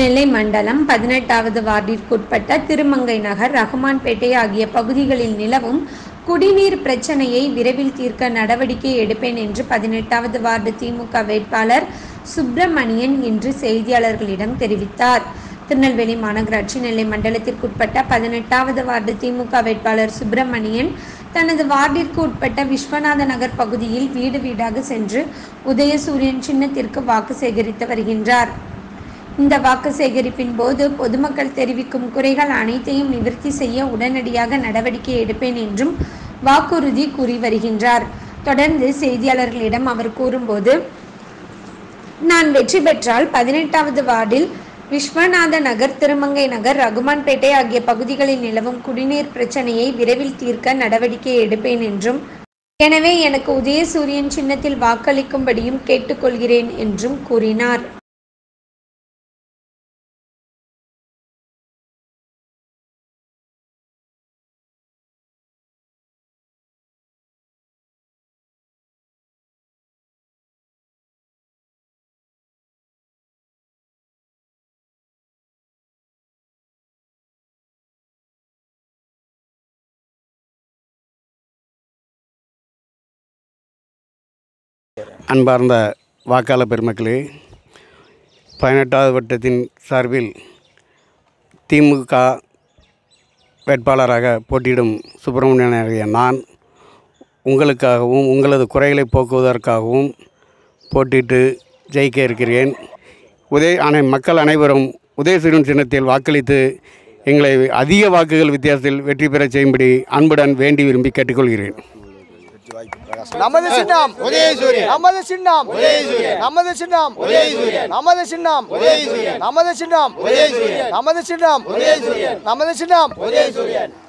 நெல்லை மண்டலம் பதினெட்டாவது வார்டிற்குட்பட்ட திருமங்கை நகர் ரஹ்மான்பேட்டை ஆகிய பகுதிகளில் நிலவும் குடிநீர் பிரச்சனையை விரைவில் தீர்க்க நடவடிக்கை எடுப்பேன் என்று பதினெட்டாவது வார்டு திமுக வேட்பாளர் சுப்பிரமணியன் இன்று செய்தியாளர்களிடம் தெரிவித்தார் திருநெல்வேலி மாநகராட்சி நெல்லை மண்டலத்திற்குட்பட்ட பதினெட்டாவது வார்டு திமுக வேட்பாளர் சுப்பிரமணியன் தனது வார்டிற்கு உட்பட்ட விஸ்வநாத நகர் பகுதியில் வீடு வீடாக சென்று உதயசூரியன் சின்னத்திற்கு வாக்கு சேகரித்து வருகின்றார் இந்த வாக்கு சேகரிப்பின் போது பொதுமக்கள் தெரிவிக்கும் குறைகள் அனைத்தையும் நிவர்த்தி செய்ய உடனடியாக நடவடிக்கை எடுப்பேன் என்றும் வாக்குறுதி கூறி வருகின்றார் தொடர்ந்து செய்தியாளர்களிடம் அவர் கூறும்போது நான் வெற்றி பெற்றால் பதினெட்டாவது வார்டில் விஸ்வநாத நகர் திருமங்கை நகர் ரகுமான்பேட்டை ஆகிய பகுதிகளில் நிலவும் குடிநீர் பிரச்சனையை விரைவில் தீர்க்க நடவடிக்கை எடுப்பேன் என்றும் எனவே எனக்கு உதயசூரியன் சின்னத்தில் வாக்களிக்கும்படியும் கேட்டுக்கொள்கிறேன் என்றும் கூறினார் அன்பார்ந்த வாக்காளர் பெருமக்களே பதினெட்டாவது வட்டத்தின் சார்பில் திமுக வேட்பாளராக போட்டியிடும் சுப்பிரமணியன் ஆகிய நான் உங்களுக்காகவும் உங்களது குறைகளை போக்குவதற்காகவும் போட்டியிட்டு ஜெயிக்க இருக்கிறேன் உதய அனை மக்கள் அனைவரும் உதயசூரியன் சின்னத்தில் வாக்களித்து எங்களை அதிக வாக்குகள் வித்தியாசத்தில் வெற்றி பெறச் செய்யும்படி அன்புடன் வேண்டி விரும்பி கேட்டுக்கொள்கிறேன் நமது சின்னம் நமது சின்னம் நமது சின்னம் நமது சின்னம் நமது சின்னம் நமது சின்னம் நமது சின்னம்